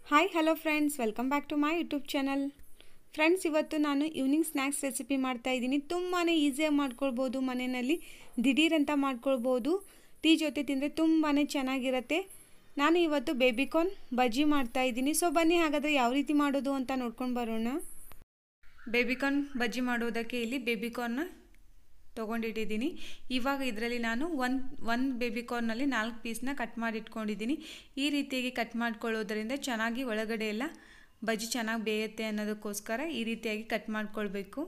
hi hello friends welcome back to my YouTube channel friends ಇವತ್ತು ನಾನು evening snacks recipe ಮಾಡ್ತಾ ಇದ್ದೀನಿ ತುಂಬಾ ಈಸಿಯಾಗಿ ಮಾಡ್ಕೊಳ್ಬೋದು ಮನೆಯಲ್ಲಿ ದಿಢೀರ್ ಅಂತ ಮಾಡ್ಕೊಳ್ಬೋದು ಟೀ ಜೊತೆ ತಿಂದರೆ ತುಂಬಾ ಚೆನ್ನಾಗಿರುತ್ತೆ ನಾನು ಇವತ್ತು ಬೇಬಿಕಾರ್ನ್ ಬಜ್ಜಿ ಮಾಡ್ತಾ ಇದ್ದೀನಿ ಸೊ ಬನ್ನಿ ಹಾಗಾದರೆ ಯಾವ ರೀತಿ ಮಾಡೋದು ಅಂತ ನೋಡ್ಕೊಂಡು ಬರೋಣ ಬೇಬಿಕಾರ್ನ್ ಬಜ್ಜಿ ಮಾಡೋದಕ್ಕೆ ಇಲ್ಲಿ ಬೇಬಿಕಾರ್ನ ತೊಗೊಂಡಿಟ್ಟಿದ್ದೀನಿ ಇವಾಗ ಇದರಲ್ಲಿ ನಾನು ಒಂದು ಒಂದು ಬೇಬಿಕಾರ್ನಲ್ಲಿ ನಾಲ್ಕು ಪೀಸ್ನ ಕಟ್ ಮಾಡಿ ಇಟ್ಕೊಂಡಿದ್ದೀನಿ ಈ ರೀತಿಯಾಗಿ ಕಟ್ ಮಾಡ್ಕೊಳ್ಳೋದ್ರಿಂದ ಚೆನ್ನಾಗಿ ಒಳಗಡೆ ಎಲ್ಲ ಬಜ್ಜಿ ಚೆನ್ನಾಗಿ ಬೇಯುತ್ತೆ ಅನ್ನೋದಕ್ಕೋಸ್ಕರ ಈ ರೀತಿಯಾಗಿ ಕಟ್ ಮಾಡ್ಕೊಳ್ಬೇಕು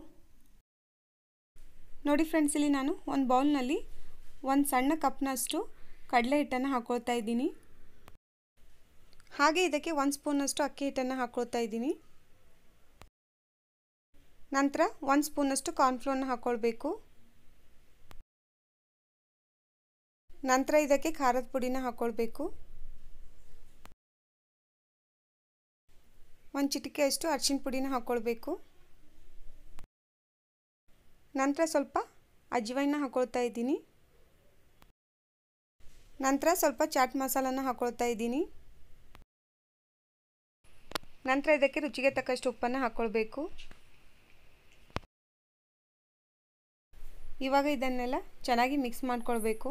ನೋಡಿ ಫ್ರೆಂಡ್ಸ್ ಇಲ್ಲಿ ನಾನು ಒಂದು ಬೌಲ್ನಲ್ಲಿ ಒಂದು ಸಣ್ಣ ಕಪ್ನಷ್ಟು ಕಡಲೆ ಹಿಟ್ಟನ್ನು ಹಾಕ್ಕೊಳ್ತಾ ಇದ್ದೀನಿ ಹಾಗೆ ಇದಕ್ಕೆ ಒಂದು ಸ್ಪೂನಷ್ಟು ಅಕ್ಕಿ ಹಿಟ್ಟನ್ನು ಹಾಕ್ಕೊಳ್ತಾ ಇದ್ದೀನಿ ನಂತರ ಒಂದು ಸ್ಪೂನಷ್ಟು ಕಾರ್ನ್ಫ್ಲೋರ್ನ ಹಾಕ್ಕೊಳ್ಬೇಕು ನಂತರ ಇದಕ್ಕೆ ಖಾರದ ಪುಡಿನ ಹಾಕ್ಕೊಳ್ಬೇಕು ಒಂದು ಚಿಟಿಕೆಯಷ್ಟು ಅರಿಶಿನ ಪುಡಿನ ಹಾಕ್ಕೊಳ್ಬೇಕು ನಂತರ ಸ್ವಲ್ಪ ಅಜ್ವೈನ ಹಾಕ್ಕೊಳ್ತಾ ಇದ್ದೀನಿ ನಂತರ ಸ್ವಲ್ಪ ಚಾಟ್ ಮಸಾಲನ ಹಾಕ್ಕೊಳ್ತಾ ಇದ್ದೀನಿ ನಂತರ ಇದಕ್ಕೆ ರುಚಿಗೆ ತಕ್ಕಷ್ಟು ಉಪ್ಪನ್ನು ಹಾಕ್ಕೊಳ್ಬೇಕು ಇವಾಗ ಇದನ್ನೆಲ್ಲ ಚೆನ್ನಾಗಿ ಮಿಕ್ಸ್ ಮಾಡ್ಕೊಳ್ಬೇಕು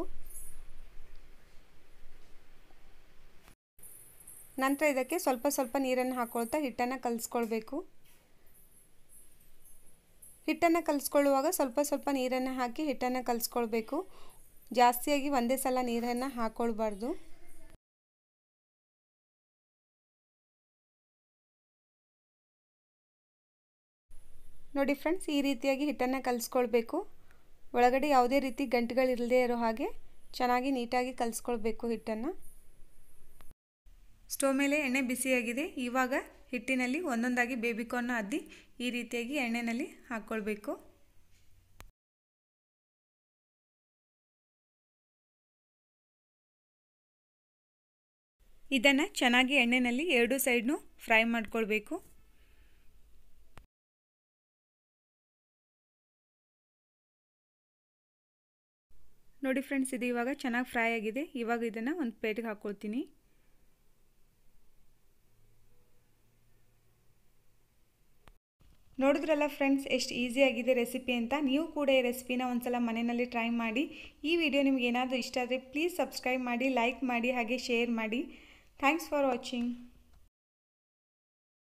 ನಂತರ ಇದಕ್ಕೆ ಸ್ವಲ್ಪ ಸ್ವಲ್ಪ ನೀರನ್ನು ಹಾಕ್ಕೊಳ್ತಾ ಹಿಟ್ಟನ್ನು ಕಲಿಸ್ಕೊಳ್ಬೇಕು ಹಿಟ್ಟನ್ನು ಕಲಿಸ್ಕೊಳ್ಳುವಾಗ ಸ್ವಲ್ಪ ಸ್ವಲ್ಪ ನೀರನ್ನು ಹಾಕಿ ಹಿಟ್ಟನ್ನು ಕಲಿಸ್ಕೊಳ್ಬೇಕು ಜಾಸ್ತಿಯಾಗಿ ಒಂದೇ ಸಲ ನೀರನ್ನು ಹಾಕ್ಕೊಳ್ಬಾರ್ದು ನೋಡಿ ಫ್ರೆಂಡ್ಸ್ ಈ ರೀತಿಯಾಗಿ ಹಿಟ್ಟನ್ನು ಕಲಿಸ್ಕೊಳ್ಬೇಕು ಒಳಗಡೆ ಯಾವುದೇ ರೀತಿ ಗಂಟುಗಳಿಲ್ಲದೆ ಇರೋ ಹಾಗೆ ಚೆನ್ನಾಗಿ ನೀಟಾಗಿ ಕಲಿಸ್ಕೊಳ್ಬೇಕು ಹಿಟ್ಟನ್ನು ಸ್ಟವ್ ಮೇಲೆ ಎಣ್ಣೆ ಬಿಸಿಯಾಗಿದೆ ಇವಾಗ ಹಿಟ್ಟಿನಲ್ಲಿ ಒಂದೊಂದಾಗಿ ಬೇಬಿಕಾರ್ನ ಅದ್ದಿ ಈ ರೀತಿಯಾಗಿ ಎಣ್ಣೆಯಲ್ಲಿ ಹಾಕ್ಕೊಳ್ಬೇಕು ಇದನ್ನು ಚೆನ್ನಾಗಿ ಎಣ್ಣೆಯಲ್ಲಿ ಎರಡು ಸೈಡ್ನು ಫ್ರೈ ಮಾಡ್ಕೊಳ್ಬೇಕು ನೋಡಿ ಫ್ರೆಂಡ್ಸ್ ಇದು ಇವಾಗ ಚೆನ್ನಾಗಿ ಫ್ರೈ ಆಗಿದೆ ಇವಾಗ ಇದನ್ನು ಒಂದು ಪ್ಲೇಟಿಗೆ ಹಾಕ್ಕೊಳ್ತೀನಿ ನೋಡಿದ್ರಲ್ಲ ಫ್ರೆಂಡ್ಸ್ ಎಷ್ಟು ಈಸಿಯಾಗಿದೆ ರೆಸಿಪಿ ಅಂತ ನೀವು ಕೂಡ ಈ ರೆಸಿಪಿನ ಒಂದ್ಸಲ ಮನೆಯಲ್ಲಿ ಟ್ರೈ ಮಾಡಿ ಈ ವಿಡಿಯೋ ನಿಮ್ಗೆ ಏನಾದರೂ ಇಷ್ಟ ಆದರೆ ಪ್ಲೀಸ್ ಸಬ್ಸ್ಕ್ರೈಬ್ ಮಾಡಿ ಲೈಕ್ ಮಾಡಿ ಹಾಗೆ ಶೇರ್ ಮಾಡಿ ಥ್ಯಾಂಕ್ಸ್ ಫಾರ್ ವಾಚಿಂಗ್